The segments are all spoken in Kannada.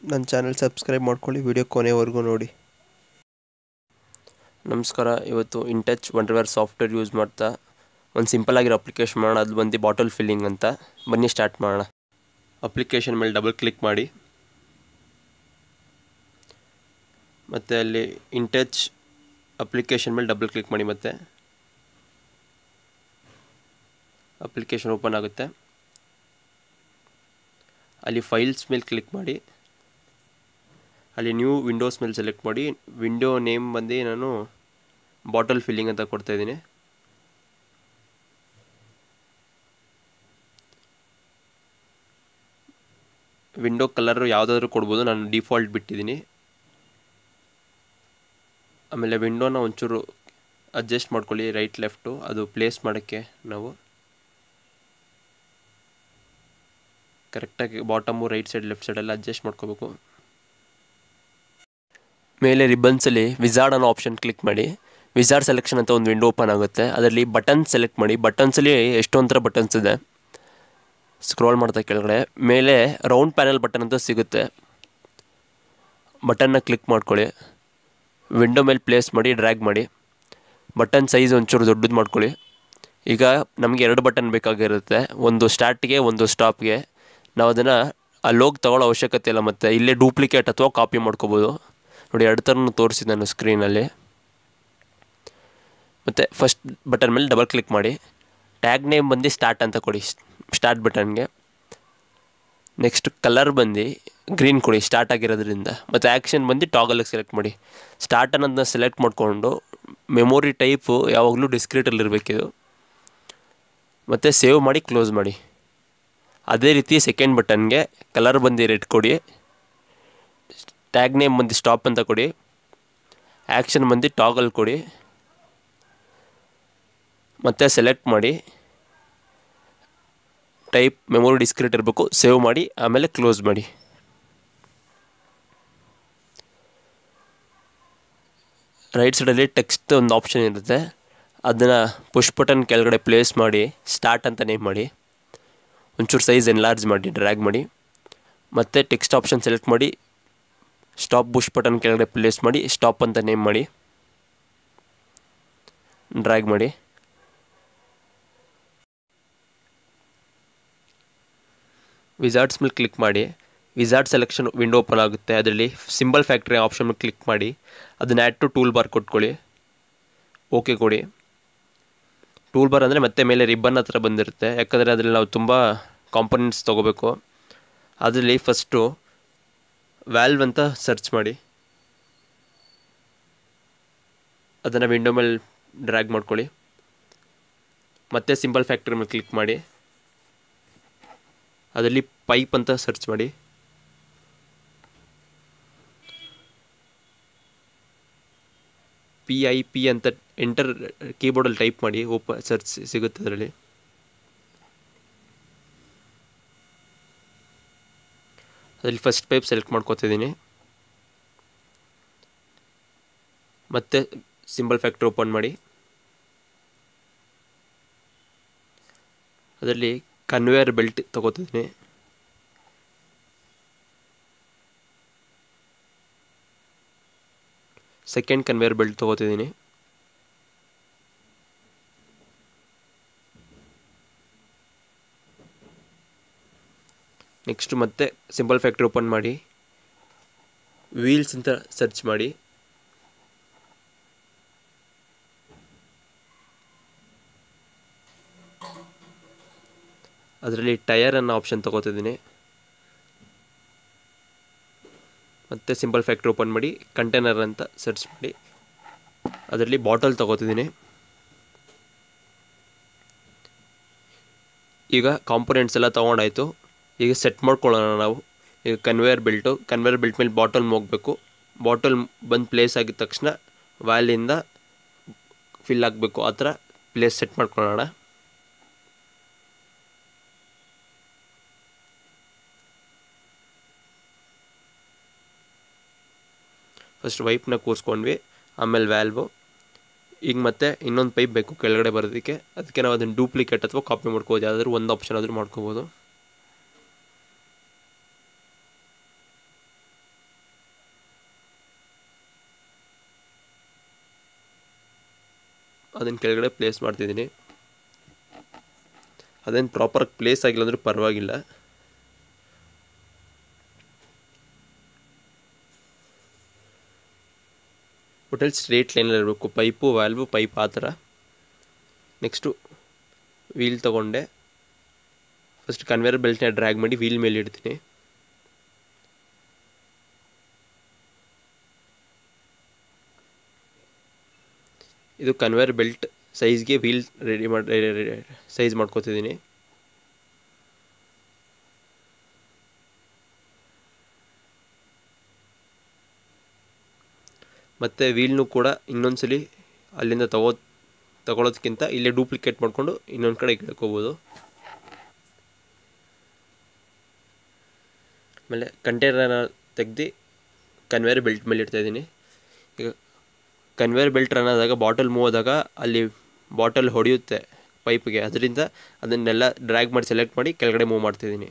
ನನ್ನ ಚಾನಲ್ ಸಬ್ಸ್ಕ್ರೈಬ್ ಮಾಡ್ಕೊಳ್ಳಿ ವಿಡಿಯೋ ಕೊನೆವರೆಗೂ ನೋಡಿ ನಮಸ್ಕಾರ ಇವತ್ತು ಇಂಟಚ್ ವಂಡರ್ವೇರ್ ಸಾಫ್ಟ್ವೇರ್ ಯೂಸ್ ಮಾಡ್ತಾ ಒಂದು ಸಿಂಪಲ್ ಆಗಿರೋ ಅಪ್ಲಿಕೇಶನ್ ಮಾಡೋಣ ಅದು ಬಂದು ಬಾಟಲ್ ಫಿಲ್ಲಿಂಗ್ ಅಂತ ಬನ್ನಿ ಸ್ಟಾರ್ಟ್ ಮಾಡೋಣ ಅಪ್ಲಿಕೇಶನ್ ಮೇಲೆ ಡಬಲ್ ಕ್ಲಿಕ್ ಮಾಡಿ ಮತ್ತು ಅಲ್ಲಿ ಇಂಟಚ್ ಅಪ್ಲಿಕೇಶನ್ ಮೇಲೆ ಡಬಲ್ ಕ್ಲಿಕ್ ಮಾಡಿ ಮತ್ತೆ ಅಪ್ಲಿಕೇಶನ್ ಓಪನ್ ಆಗುತ್ತೆ ಅಲ್ಲಿ ಫೈಲ್ಸ್ ಮೇಲೆ ಕ್ಲಿಕ್ ಮಾಡಿ ಅಲ್ಲಿ ನ್ಯೂ ವಿಂಡೋಸ್ ಮೇಲೆ ಸೆಲೆಕ್ಟ್ ಮಾಡಿ ವಿಂಡೋ ನೇಮ್ ಬಂದು ನಾನು ಬಾಟಲ್ ಫಿಲ್ಲಿಂಗ್ ಅಂತ ಕೊಡ್ತಾ ಇದ್ದೀನಿ ವಿಂಡೋ ಕಲರ್ ಯಾವುದಾದ್ರೂ ಕೊಡ್ಬೋದು ನಾನು ಡಿಫಾಲ್ಟ್ ಬಿಟ್ಟಿದ್ದೀನಿ ಆಮೇಲೆ ವಿಂಡೋನ ಒಂಚೂರು ಅಡ್ಜಸ್ಟ್ ಮಾಡ್ಕೊಳ್ಳಿ ರೈಟ್ ಲೆಫ್ಟು ಅದು ಪ್ಲೇಸ್ ಮಾಡೋಕ್ಕೆ ನಾವು ಕರೆಕ್ಟಾಗಿ ಬಾಟಮು ರೈಟ್ ಸೈಡ್ ಲೆಫ್ಟ್ ಸೈಡೆಲ್ಲ ಅಡ್ಜಸ್ಟ್ ಮಾಡ್ಕೋಬೇಕು ಮೇಲೆ ರಿಬ್ಬನ್ಸಲ್ಲಿ ವಿಸಾರ್ಡ್ ಅನ್ನೋ ಆಪ್ಷನ್ ಕ್ಲಿಕ್ ಮಾಡಿ ವಿಸಾರ್ಡ್ ಸೆಲೆಕ್ಷನ್ ಅಂತ ಒಂದು ವಿಂಡೋ ಓಪನ್ ಆಗುತ್ತೆ ಅದರಲ್ಲಿ ಬಟನ್ ಸೆಲೆಕ್ಟ್ ಮಾಡಿ ಬಟನ್ಸಲ್ಲಿ ಎಷ್ಟೊಂದು ಥರ ಬಟನ್ಸ್ ಇದೆ ಸ್ಕ್ರೋಲ್ ಮಾಡ್ತಾ ಕೆಳಗಡೆ ಮೇಲೆ ರೌಂಡ್ ಪ್ಯಾನಲ್ ಬಟನ್ ಅಂತ ಸಿಗುತ್ತೆ ಬಟನ್ನ ಕ್ಲಿಕ್ ಮಾಡ್ಕೊಳ್ಳಿ ವಿಂಡೋ ಮೇಲೆ ಪ್ಲೇಸ್ ಮಾಡಿ ಡ್ರ್ಯಾಗ್ ಮಾಡಿ ಬಟನ್ ಸೈಜ್ ಒಂಚೂರು ದೊಡ್ಡದು ಮಾಡ್ಕೊಳ್ಳಿ ಈಗ ನಮಗೆ ಎರಡು ಬಟನ್ ಬೇಕಾಗಿರುತ್ತೆ ಒಂದು ಸ್ಟಾರ್ಟ್ಗೆ ಒಂದು ಸ್ಟಾಪ್ಗೆ ನಾವು ಅದನ್ನು ಅಲ್ಲೋಗಿ ತಗೊಳ್ಳೋ ಅವಶ್ಯಕತೆ ಇಲ್ಲ ಮತ್ತು ಇಲ್ಲೇ ಡೂಪ್ಲಿಕೇಟ್ ಅಥವಾ ಕಾಪಿ ಮಾಡ್ಕೋಬೋದು ನೋಡಿ ಎರಡು ಥರನೂ ತೋರಿಸಿ ನಾನು ಸ್ಕ್ರೀನಲ್ಲಿ ಮತ್ತು ಫಸ್ಟ್ ಬಟನ್ ಮೇಲೆ ಡಬಲ್ ಕ್ಲಿಕ್ ಮಾಡಿ ಟ್ಯಾಗ್ ನೇಮ್ ಬಂದು ಸ್ಟಾರ್ಟ್ ಅಂತ ಕೊಡಿ ಸ್ಟಾರ್ಟ್ ಬಟನ್ಗೆ ನೆಕ್ಸ್ಟ್ ಕಲರ್ ಬಂದು ಗ್ರೀನ್ ಕೊಡಿ ಸ್ಟಾರ್ಟ್ ಆಗಿರೋದ್ರಿಂದ ಮತ್ತು ಆ್ಯಕ್ಷನ್ ಬಂದು ಟಾಗಲಿಗೆ ಸೆಲೆಕ್ಟ್ ಮಾಡಿ ಸ್ಟಾರ್ಟ್ ಅನ್ನೋದನ್ನ ಸೆಲೆಕ್ಟ್ ಮಾಡಿಕೊಂಡು ಮೆಮೊರಿ ಟೈಪು ಯಾವಾಗಲೂ ಡಿಸ್ಕ್ರಿಟಲ್ಲಿ ಇರಬೇಕಿದು ಮತ್ತು ಸೇವ್ ಮಾಡಿ ಕ್ಲೋಸ್ ಮಾಡಿ ಅದೇ ರೀತಿ ಸೆಕೆಂಡ್ ಬಟನ್ಗೆ ಕಲರ್ ಬಂದು ರೆಡ್ ಕೊಡಿ ಟ್ಯಾಗ್ ನೇಮ್ ಬಂದು ಸ್ಟಾಪ್ ಅಂತ ಕೊಡಿ ಆ್ಯಕ್ಷನ್ ಬಂದು ಟಾಗಲ್ ಕೊಡಿ ಮತ್ತು ಸೆಲೆಕ್ಟ್ ಮಾಡಿ ಟೈಪ್ ಮೆಮೊರಿ ಡಿಸ್ಕ್ರಿಟ್ ಇರಬೇಕು ಸೇವ್ ಮಾಡಿ ಆಮೇಲೆ ಕ್ಲೋಸ್ ಮಾಡಿ ರೈಟ್ ಸೈಡಲ್ಲಿ ಟೆಕ್ಸ್ಟ್ ಒಂದು ಆಪ್ಷನ್ ಇರುತ್ತೆ ಅದನ್ನು ಪುಷ್ ಬಟನ್ ಕೆಳಗಡೆ ಪ್ಲೇಸ್ ಮಾಡಿ ಸ್ಟಾರ್ಟ್ ಅಂತ ನೇಮ್ ಮಾಡಿ ಒಂಚೂರು ಸೈಜ್ ಎನ್ಲಾರ್ಜ್ ಮಾಡಿ ಡ್ರ್ಯಾಗ್ ಮಾಡಿ ಮತ್ತು ಟೆಕ್ಸ್ಟ್ ಆಪ್ಷನ್ ಸೆಲೆಕ್ಟ್ ಮಾಡಿ ಸ್ಟಾಪ್ ಬುಷ್ ಬಟನ್ ಕೆಳಗಡೆ ಪ್ಲೇಸ್ ಮಾಡಿ ಸ್ಟಾಪ್ ಅಂತ ನೇಮ್ ಮಾಡಿ ಡ್ರ್ಯಾಗ್ ಮಾಡಿ ವಿಸಾರ್ಡ್ಸ್ ಮೇಲೆ ಕ್ಲಿಕ್ ಮಾಡಿ ವಿಸಾರ್ಡ್ ಸೆಲೆಕ್ಷನ್ ವಿಂಡೋ ಓಪನ್ ಆಗುತ್ತೆ ಅದರಲ್ಲಿ ಸಿಂಬಲ್ ಫ್ಯಾಕ್ಟ್ರಿ ಆಪ್ಷನ್ ಮೇಲೆ ಕ್ಲಿಕ್ ಮಾಡಿ ಅದನ್ನ ಆ್ಯಡ್ ಟು ಟೂಲ್ ಬಾರ್ ಕೊಟ್ಕೊಳ್ಳಿ ಓಕೆ ಕೊಡಿ ಟೂಲ್ ಬಾರ್ ಅಂದರೆ ಮತ್ತೆ ಮೇಲೆ ರಿಬ್ಬನ್ ಹತ್ರ ಬಂದಿರುತ್ತೆ ಯಾಕಂದರೆ ಅದರಲ್ಲಿ ನಾವು ತುಂಬ ಕಾಂಪೊನೆಂಟ್ಸ್ ತೊಗೋಬೇಕು ಅದರಲ್ಲಿ ಫಸ್ಟು ವ್ಯಾಲ್ವ್ ಅಂತ ಸರ್ಚ್ ಮಾಡಿ ಅದನ್ನು ವಿಂಡೋ ಮೇಲೆ ಡ್ರ್ಯಾಗ್ ಮಾಡ್ಕೊಳ್ಳಿ ಮತ್ತೆ ಸಿಂಬಲ್ ಫ್ಯಾಕ್ಟ್ರಿ ಮೇಲೆ ಕ್ಲಿಕ್ ಮಾಡಿ ಅದರಲ್ಲಿ ಪೈಪ್ ಅಂತ ಸರ್ಚ್ ಮಾಡಿ ಪಿ ಐ ಪಿ ಅಂತ ಎಂಟರ್ ಕೀಬೋರ್ಡಲ್ಲಿ ಟೈಪ್ ಮಾಡಿ ಓಪ ಸರ್ಚ್ ಸಿಗುತ್ತೆ ಅದರಲ್ಲಿ ಅದರಲ್ಲಿ ಫಸ್ಟ್ ಪೈಪ್ ಸೆಲೆಕ್ಟ್ ಮಾಡ್ಕೋತಿದ್ದೀನಿ ಮತ್ತೆ ಸಿಂಬಲ್ ಫ್ಯಾಕ್ಟ್ರಿ ಓಪನ್ ಮಾಡಿ ಅದರಲ್ಲಿ ಕನ್ವೇಯರ್ ಬೆಲ್ಟ್ ತಗೋತಿದ್ದೀನಿ ಸೆಕೆಂಡ್ ಕನ್ವೇಯರ್ ಬೆಲ್ಟ್ ತಗೋತಿದ್ದೀನಿ ನೆಕ್ಸ್ಟ್ ಮತ್ತೆ ಸಿಂಪಲ್ ಫ್ಯಾಕ್ಟ್ರಿ ಓಪನ್ ಮಾಡಿ ವೀಲ್ಸ್ ಅಂತ ಸರ್ಚ್ ಮಾಡಿ ಅದರಲ್ಲಿ ಟಯರ್ ಅನ್ನೋ ಆಪ್ಷನ್ ತಗೋತಿದ್ದೀನಿ ಮತ್ತು ಸಿಂಪಲ್ ಫ್ಯಾಕ್ಟ್ರಿ ಓಪನ್ ಮಾಡಿ ಕಂಟೈನರ್ ಅಂತ ಸರ್ಚ್ ಮಾಡಿ ಅದರಲ್ಲಿ ಬಾಟಲ್ ತಗೋತಿದ್ದೀನಿ ಈಗ ಕಾಂಪೊನೆಂಟ್ಸ್ ಎಲ್ಲ ತೊಗೊಂಡಾಯಿತು ಈಗ ಸೆಟ್ ಮಾಡ್ಕೊಳ್ಳೋಣ ನಾವು ಈಗ ಕನ್ವೇಯರ್ ಬೆಲ್ಟು ಕನ್ವೇಯರ್ ಬೆಲ್ಟ್ ಮೇಲೆ ಬಾಟಲ್ ಹೋಗಬೇಕು ಬಾಟಲ್ ಬಂದು ಪ್ಲೇಸ್ ಆಗಿದ ತಕ್ಷಣ ವ್ಯಾಲಿಂದ ಫಿಲ್ ಆಗಬೇಕು ಆ ಥರ ಪ್ಲೇಸ್ ಸೆಟ್ ಮಾಡ್ಕೊಳ್ಳೋಣ ಫಸ್ಟ್ ವೈಪ್ನ ಕೂರಿಸ್ಕೊಂಡ್ವಿ ಆಮೇಲೆ ವ್ಯಾಲ್ವು ಈಗ ಮತ್ತೆ ಇನ್ನೊಂದು ಪೈಪ್ ಬೇಕು ಕೆಳಗಡೆ ಬರೋದಕ್ಕೆ ಅದಕ್ಕೆ ನಾವು ಅದನ್ನು ಡೂಪ್ಲಿಕೇಟ್ ಅಥವಾ ಕಾಪಿ ಮಾಡ್ಕೋಬೋದು ಯಾವುದಾದ್ರೂ ಒಂದು ಆಪ್ಷನ್ ಆದರೂ ಮಾಡ್ಕೋಬೋದು ಅದನ್ನು ಕೆಳಗಡೆ ಪ್ಲೇಸ್ ಮಾಡ್ತಿದ್ದೀನಿ ಅದೇನು ಪ್ರಾಪರ್ ಪ್ಲೇಸ್ ಆಗಿಲ್ಲ ಅಂದರೂ ಪರವಾಗಿಲ್ಲ ಒಟ್ಟಲ್ಲಿ ಸ್ಟ್ರೇಟ್ ಲೈನಲ್ಲಿ ಇರಬೇಕು ಪೈಪು ವ್ಯಾಲ್ವು ಪೈಪ್ ಆ ಥರ ನೆಕ್ಸ್ಟು ವೀಲ್ ತೊಗೊಂಡೆ ಫಸ್ಟ್ ಕನ್ವೇರ್ ಬೆಲ್ಟ್ನ ಡ್ರ್ಯಾಗ್ ಮಾಡಿ ವೀಲ್ ಮೇಲೆ ಇಡ್ತೀನಿ ಇದು ಕನ್ವೇರ್ ಬೆಲ್ಟ್ ಸೈಜ್ಗೆ ವೀಲ್ ರೆಡಿ ಮಾಡಿ ಸೈಜ್ ಮಾಡ್ಕೋತಿದ್ದೀನಿ ಮತ್ತು ವೀಲ್ನು ಕೂಡ ಇನ್ನೊಂದ್ಸಲಿ ಅಲ್ಲಿಂದ ತಗೋ ತಗೊಳ್ಳೋದಕ್ಕಿಂತ ಇಲ್ಲೇ ಡೂಪ್ಲಿಕೇಟ್ ಮಾಡಿಕೊಂಡು ಇನ್ನೊಂದು ಕಡೆ ಇಟ್ಕೋಬೋದು ಆಮೇಲೆ ಕಂಟೈನರ್ನ ತೆಗ್ದು ಕನ್ವೇರ್ ಬೆಲ್ಟ್ ಮೇಲೆ ಇಡ್ತಾಯಿದ್ದೀನಿ ಈಗ ಕನ್ವೇರ್ ಬೆಲ್ಟ್ ರನ್ ಆದಾಗ ಬಾಟಲ್ ಮೂವ್ ಆದಾಗ ಅಲ್ಲಿ ಬಾಟಲ್ ಹೊಡೆಯುತ್ತೆ ಪೈಪ್ಗೆ ಅದರಿಂದ ಅದನ್ನೆಲ್ಲ ಡ್ರ್ಯಾಗ್ ಮಾಡಿ ಸೆಲೆಕ್ಟ್ ಮಾಡಿ ಕೆಳಗಡೆ ಮೂವ್ ಮಾಡ್ತಿದ್ದೀನಿ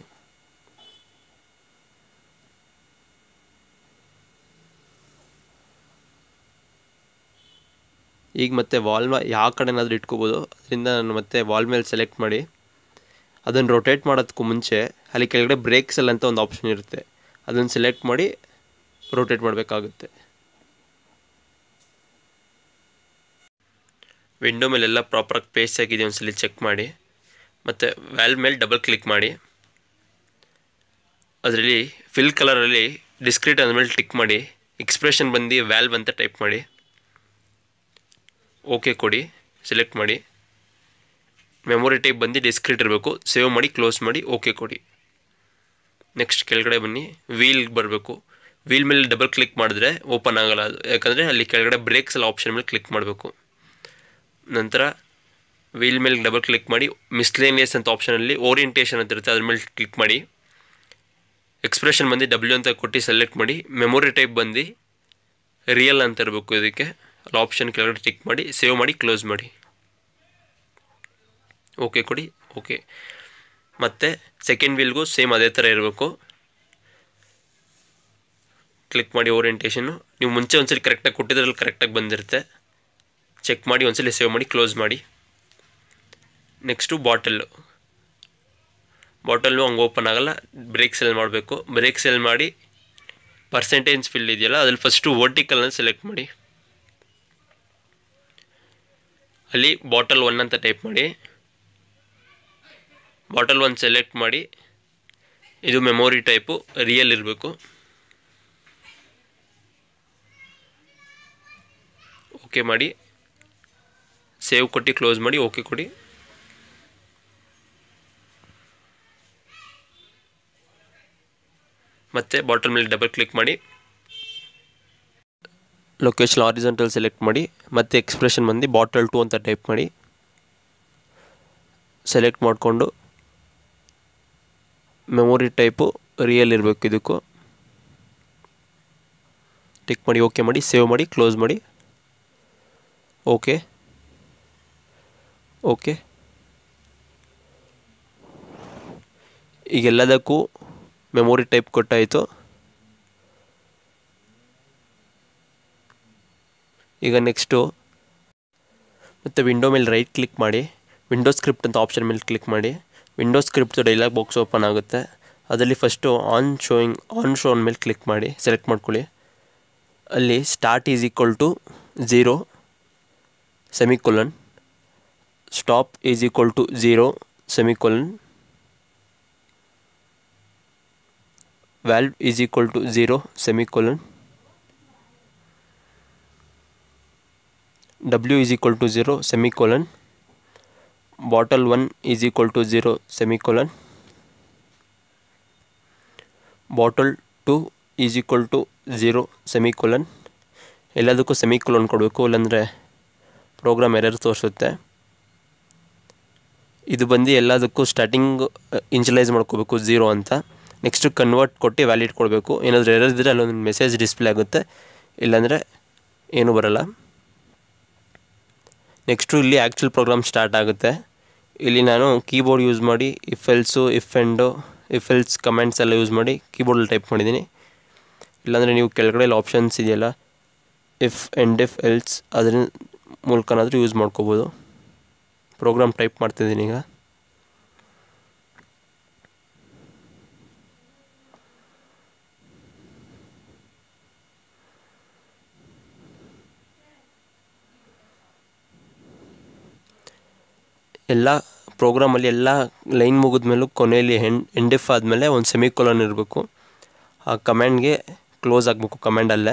ಈಗ ಮತ್ತೆ ವಾಲ್ ಯಾವ ಕಡೆನಾದರೂ ಇಟ್ಕೋಬೋದು ಅದರಿಂದ ನಾನು ಮತ್ತೆ ವಾಲ್ ಮೇಲೆ ಸೆಲೆಕ್ಟ್ ಮಾಡಿ ಅದನ್ನು ರೊಟೇಟ್ ಮಾಡೋದಕ್ಕೂ ಮುಂಚೆ ಅಲ್ಲಿ ಕೆಳಗಡೆ ಬ್ರೇಕ್ಸೆಲ್ ಅಂತ ಒಂದು ಆಪ್ಷನ್ ಇರುತ್ತೆ ಅದನ್ನು ಸೆಲೆಕ್ಟ್ ಮಾಡಿ ರೊಟೇಟ್ ಮಾಡಬೇಕಾಗುತ್ತೆ ವಿಂಡೋ ಮೇಲೆಲ್ಲ ಪ್ರಾಪರಾಗಿ ಪೇಸ್ಟ್ ಆಗಿದೆ ಒಂದ್ಸಲಿ ಚೆಕ್ ಮಾಡಿ ಮತ್ತು ವ್ಯಾಲ್ ಮೇಲೆ ಡಬಲ್ ಕ್ಲಿಕ್ ಮಾಡಿ ಅದರಲ್ಲಿ ಫಿಲ್ ಕಲರಲ್ಲಿ ಡಿಸ್ಕ್ರಿಟ್ ಅಂದಮೇಲೆ ಟಿಕ್ ಮಾಡಿ ಎಕ್ಸ್ಪ್ರೆಷನ್ ಬಂದು ವ್ಯಾಲ್ವ್ ಅಂತ ಟೈಪ್ ಮಾಡಿ ಓಕೆ ಕೊಡಿ ಸೆಲೆಕ್ಟ್ ಮಾಡಿ ಮೆಮೊರಿ ಟೈಪ್ ಬಂದು ಡಿಸ್ಕ್ರಿಟ್ ಇರಬೇಕು ಸೇವ್ ಮಾಡಿ ಕ್ಲೋಸ್ ಮಾಡಿ ಓಕೆ ಕೊಡಿ ನೆಕ್ಸ್ಟ್ ಕೆಳಗಡೆ ಬನ್ನಿ ವೀಲ್ ಬರಬೇಕು ವೀಲ್ ಮೇಲೆ ಡಬಲ್ ಕ್ಲಿಕ್ ಮಾಡಿದ್ರೆ ಓಪನ್ ಆಗಲ್ಲ ಅದು ಯಾಕಂದರೆ ಅಲ್ಲಿ ಕೆಳಗಡೆ ಬ್ರೇಕ್ಸ್ ಎಲ್ಲ ಆಪ್ಷನ್ ಮೇಲೆ ಕ್ಲಿಕ್ ಮಾಡಬೇಕು ನಂತರ ವೀಲ್ ಮೇಲೆ ಡಬಲ್ ಕ್ಲಿಕ್ ಮಾಡಿ ಮಿಸ್ಲೇನಿಯಸ್ ಅಂತ ಆಪ್ಷನಲ್ಲಿ ಓರಿಯಂಟೇಷನ್ ಅಂತ ಇರುತ್ತೆ ಅದ್ರ ಮೇಲೆ ಕ್ಲಿಕ್ ಮಾಡಿ ಎಕ್ಸ್ಪ್ರೆಷನ್ ಬಂದು ಡಬ್ಲ್ಯೂ ಅಂತ ಕೊಟ್ಟು ಸೆಲೆಕ್ಟ್ ಮಾಡಿ ಮೆಮೊರಿ ಟೈಪ್ ಬಂದು ರಿಯಲ್ ಅಂತ ಇರಬೇಕು ಇದಕ್ಕೆ ಅಲ್ಲಿ ಆಪ್ಷನ್ ಕೆಳಗಡೆ ಟಿಕ್ ಮಾಡಿ ಸೇವ್ ಮಾಡಿ ಕ್ಲೋಸ್ ಮಾಡಿ ಓಕೆ ಕೊಡಿ ಓಕೆ ಮತ್ತು ಸೆಕೆಂಡ್ ವೀಲ್ಗೂ ಸೇಮ್ ಅದೇ ಥರ ಇರಬೇಕು ಕ್ಲಿಕ್ ಮಾಡಿ ಓರಿಯಂಟೇಷನ್ನು ನೀವು ಮುಂಚೆ ಒಂದ್ಸಲಿ ಕರೆಕ್ಟಾಗಿ ಕೊಟ್ಟಿದ್ರಲ್ಲಿ ಕರೆಕ್ಟಾಗಿ ಬಂದಿರುತ್ತೆ ಚೆಕ್ ಮಾಡಿ ಒಂದ್ಸಲಿ ಸೇವ್ ಮಾಡಿ ಕ್ಲೋಸ್ ಮಾಡಿ ನೆಕ್ಸ್ಟು ಬಾಟಲ್ಲು ಬಾಟಲ್ಲು ಹಂಗೆ ಓಪನ್ ಆಗಲ್ಲ ಬ್ರೇಕ್ ಸೆಲ್ ಮಾಡಬೇಕು ಬ್ರೇಕ್ ಸೆಲ್ ಮಾಡಿ ಪರ್ಸೆಂಟೇಜ್ ಫಿಲ್ ಇದೆಯಲ್ಲ ಅದ್ರಲ್ಲಿ ಫಸ್ಟು ವರ್ಟಿಕಲ್ನ ಸೆಲೆಕ್ಟ್ ಮಾಡಿ ಅಲ್ಲಿ ಬಾಟಲ್ ಒನ್ ಅಂತ ಟೈಪ್ ಮಾಡಿ ಬಾಟಲ್ ಒನ್ ಸೆಲೆಕ್ಟ್ ಮಾಡಿ ಇದು ಮೆಮೊರಿ ಟೈಪು ರಿಯಲ್ ಇರಬೇಕು ಓಕೆ ಮಾಡಿ ಸೇವ್ ಕೊಟ್ಟು ಕ್ಲೋಸ್ ಮಾಡಿ ಓಕೆ ಕೊಡಿ ಮತ್ತು ಬಾಟಲ್ ಮೇಲೆ ಡಬಲ್ ಕ್ಲಿಕ್ ಮಾಡಿ ಲೊಕೇಶನ್ ಆರಿಜೆಂಟಲ್ ಸೆಲೆಕ್ಟ್ ಮಾಡಿ ಮತ್ತು ಎಕ್ಸ್ಪ್ರೆಷನ್ ಬಂದು ಬಾಟಲ್ ಟು ಅಂತ ಟೈಪ್ ಮಾಡಿ ಸೆಲೆಕ್ಟ್ ಮಾಡಿಕೊಂಡು ಮೆಮೊರಿ ಟೈಪು ರಿಯಲ್ ಇರಬೇಕು ಇದಕ್ಕೂ ಟಿಕ್ ಮಾಡಿ ಓಕೆ ಮಾಡಿ ಸೇವ್ ಮಾಡಿ ಕ್ಲೋಸ್ ಮಾಡಿ ಓಕೆ ಓಕೆ ಈಗೆಲ್ಲದಕ್ಕೂ ಮೆಮೊರಿ ಟೈಪ್ ಕೊಟ್ಟಾಯಿತು ಈಗ ನೆಕ್ಸ್ಟು ಮತ್ತು ವಿಂಡೋ ಮೇಲೆ ರೈಟ್ ಕ್ಲಿಕ್ ಮಾಡಿ ವಿಂಡೋ ಸ್ಕ್ರಿಪ್ಟ್ ಅಂತ ಆಪ್ಷನ್ ಮೇಲೆ ಕ್ಲಿಕ್ ಮಾಡಿ window script dialog box open ಆಗುತ್ತೆ ಅದರಲ್ಲಿ first on showing on show ಮೇಲೆ ಕ್ಲಿಕ್ ಮಾಡಿ ಸೆಲೆಕ್ಟ್ ಮಾಡ್ಕೊಳ್ಳಿ ಅಲ್ಲಿ start is equal to zero semicolon stop is equal to zero semicolon valve is equal to 0 semicolon w is equal to 0 semicolon bottle 1 is equal to 0 semicolon bottle 2 is equal to 0 semicolon ಎಲ್ಲದಕ್ಕೂ ಸೆಮಿಕೊಲನ್ ಕೊಡಬೇಕು ಇಲ್ಲಾಂದರೆ ಪ್ರೋಗ್ರಾಮ್ ಎರರ್ ತೋರಿಸುತ್ತೆ ಇದು ಬಂದು ಎಲ್ಲದಕ್ಕೂ ಸ್ಟಾರ್ಟಿಂಗ್ ಇನ್ಶಲೈಸ್ ಮಾಡ್ಕೋಬೇಕು ಝೀರೋ ಅಂತ ನೆಕ್ಸ್ಟು ಕನ್ವರ್ಟ್ ಕೊಟ್ಟು ವ್ಯಾಲಿಡ್ ಕೊಡಬೇಕು ಏನಾದರೂ ಎರರ್ ಇದ್ದರೆ ಅಲ್ಲೊಂದು ಮೆಸೇಜ್ ಡಿಸ್ಪ್ಲೇ ಆಗುತ್ತೆ ಇಲ್ಲಾಂದರೆ ಏನೂ ಬರಲ್ಲ ನೆಕ್ಸ್ಟು ಇಲ್ಲಿ ಆ್ಯಕ್ಚುಲ್ ಪ್ರೋಗ್ರಾಮ್ ಸ್ಟಾರ್ಟ್ ಆಗುತ್ತೆ ಇಲ್ಲಿ ನಾನು ಕೀಬೋರ್ಡ್ ಯೂಸ್ ಮಾಡಿ if else if end if else comments ಎಲ್ಲ ಯೂಸ್ ಮಾಡಿ ಕೀಬೋರ್ಡಲ್ಲಿ ಟೈಪ್ ಮಾಡಿದ್ದೀನಿ ಇಲ್ಲಾಂದರೆ ನೀವು ಕೆಳಗಡೆ ಆಪ್ಷನ್ಸ್ ಇದೆಯಲ್ಲ ಇಫ್ ಎಂಡ್ ಇಫ್ ಎಲ್ಸ್ ಅದನ್ನು ಮೂಲಕನಾದರೂ ಯೂಸ್ ಮಾಡ್ಕೋಬೋದು ಪ್ರೋಗ್ರಾಮ್ ಟೈಪ್ ಮಾಡ್ತಿದ್ದೀನಿ ಈಗ ಎಲ್ಲ ಪ್ರೋಗ್ರಾಮಲ್ಲಿ ಎಲ್ಲ ಲೈನ್ ಮುಗಿದ ಮೇಲೂ ಕೊನೆಯಲ್ಲಿ ಹೆಣ್ ಎಂಡಿಫ್ ಆದಮೇಲೆ ಒಂದು ಸೆಮಿಕೊಲನ್ ಇರಬೇಕು ಆ ಕಮ್ಯಾಂಡ್ಗೆ ಕ್ಲೋಸ್ ಆಗಬೇಕು ಕಮ್ಯಾಂಡಲ್ಲೇ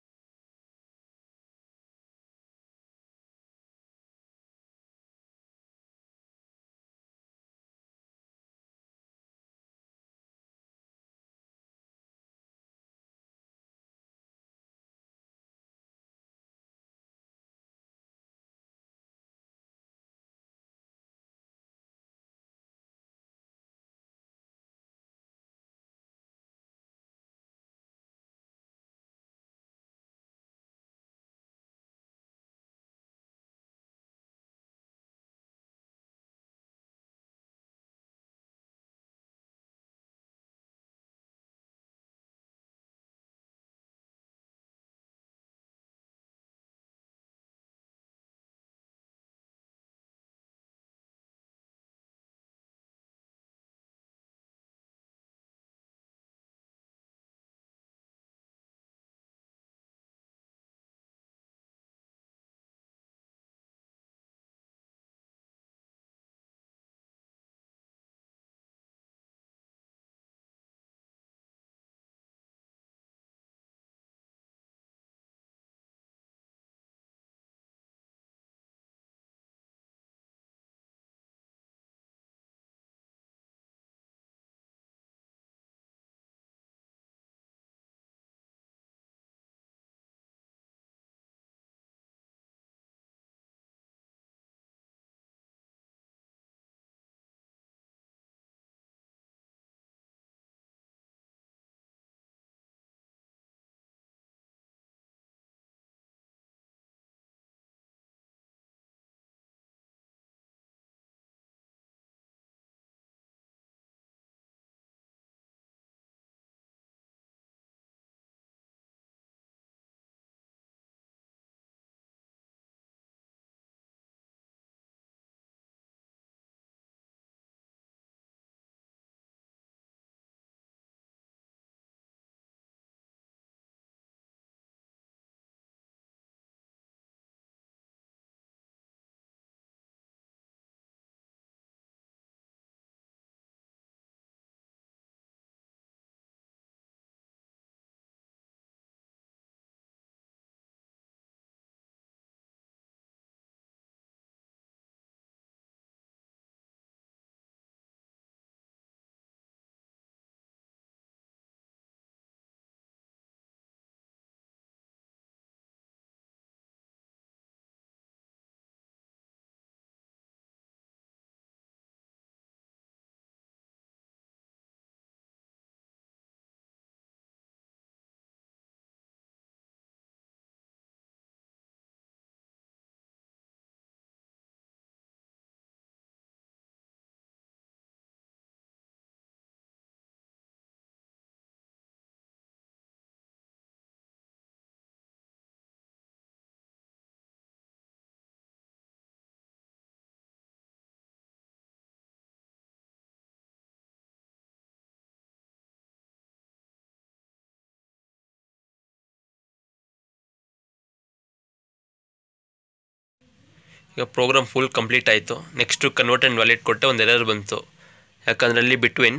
ಈಗ ಪ್ರೋಗ್ರಾಮ್ ಫುಲ್ ಕಂಪ್ಲೀಟ್ ಆಯಿತು ನೆಕ್ಸ್ಟು ಕನ್ವರ್ಟ್ ಆ್ಯಂಡ್ ವ್ಯಾಲಿಡ್ ಕೊಟ್ಟೆ ಒಂದು ಎರರ್ ಬಂತು ಯಾಕಂದರೆ ಅಲ್ಲಿ ಬಿಟ್ವೀನ್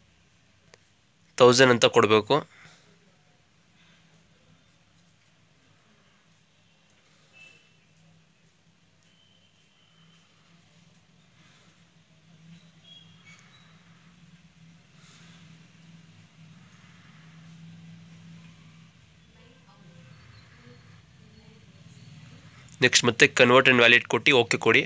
ತೌಸಂಡ್ ಅಂತ ಕೊಡಬೇಕು ನೆಕ್ಸ್ಟ್ ಮತ್ತೆ ಕನ್ವರ್ಟ್ ಆ್ಯಂಡ್ ವ್ಯಾಲಿಡ್ ಕೊಟ್ಟು ಓಕೆ ಕೊಡಿ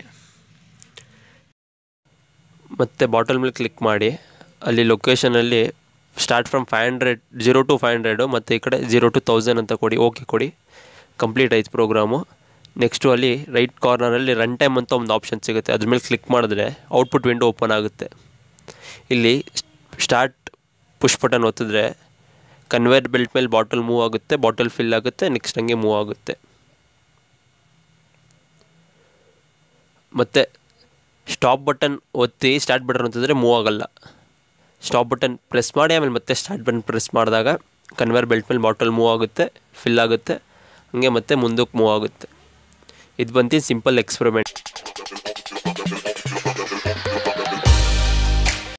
ಮತ್ತೆ ಬಾಟಲ್ ಮೇಲೆ ಕ್ಲಿಕ್ ಮಾಡಿ ಅಲ್ಲಿ ಲೊಕೇಶನಲ್ಲಿ start from five hundred zero to five hundred ಮತ್ತು ಈ ಕಡೆ ಜೀರೋ ಟು ತೌಸಂಡ್ ಅಂತ ಕೊಡಿ ಓಕೆ ಕೊಡಿ ಕಂಪ್ಲೀಟ್ ಆಯ್ತು ಪ್ರೋಗ್ರಾಮು ನೆಕ್ಸ್ಟು ಅಲ್ಲಿ ರೈಟ್ ಕಾರ್ನರಲ್ಲಿ ರನ್ ಟೈಮ್ ಅಂತ ಒಂದು ಆಪ್ಷನ್ ಸಿಗುತ್ತೆ ಅದ್ರ ಮೇಲೆ ಕ್ಲಿಕ್ ಮಾಡಿದ್ರೆ ಔಟ್ಪುಟ್ ವಿಂಡೋ ಓಪನ್ ಆಗುತ್ತೆ ಇಲ್ಲಿ ಸ್ಟಾರ್ಟ್ ಪುಷ್ ಬಟನ್ ಒತ್ತಿದ್ರೆ ಕನ್ವೇರ್ ಬೆಲ್ಟ್ ಮೇಲೆ ಬಾಟಲ್ ಮೂವ್ ಆಗುತ್ತೆ ಬಾಟಲ್ ಫಿಲ್ ಆಗುತ್ತೆ ನೆಕ್ಸ್ಟ್ ಹಂಗೆ ಮೂವ್ ಆಗುತ್ತೆ ಮತ್ತು ಸ್ಟಾಪ್ ಬಟನ್ ಒತ್ತಿ ಸ್ಟಾರ್ಟ್ ಬಟನ್ ಒತ್ತಿದ್ರೆ ಮೂವ್ ಆಗಲ್ಲ ಸ್ಟಾಪ್ ಬಟನ್ ಪ್ರೆಸ್ ಮಾಡಿ ಆಮೇಲೆ ಮತ್ತೆ ಸ್ಟಾರ್ಟ್ ಬಟನ್ ಪ್ರೆಸ್ ಮಾಡಿದಾಗ ಕನ್ವೇರ್ ಬೆಲ್ಟ್ ಮೇಲೆ ಬಾಟಲ್ ಮೂವ್ ಆಗುತ್ತೆ ಫಿಲ್ ಆಗುತ್ತೆ ಹಂಗೆ ಮತ್ತೆ ಮುಂದಕ್ಕೆ ಮೂವ್ ಆಗುತ್ತೆ ಇದು ಬಂದು ಸಿಂಪಲ್ ಎಕ್ಸ್ಪೆರಿಮೆಂಟ್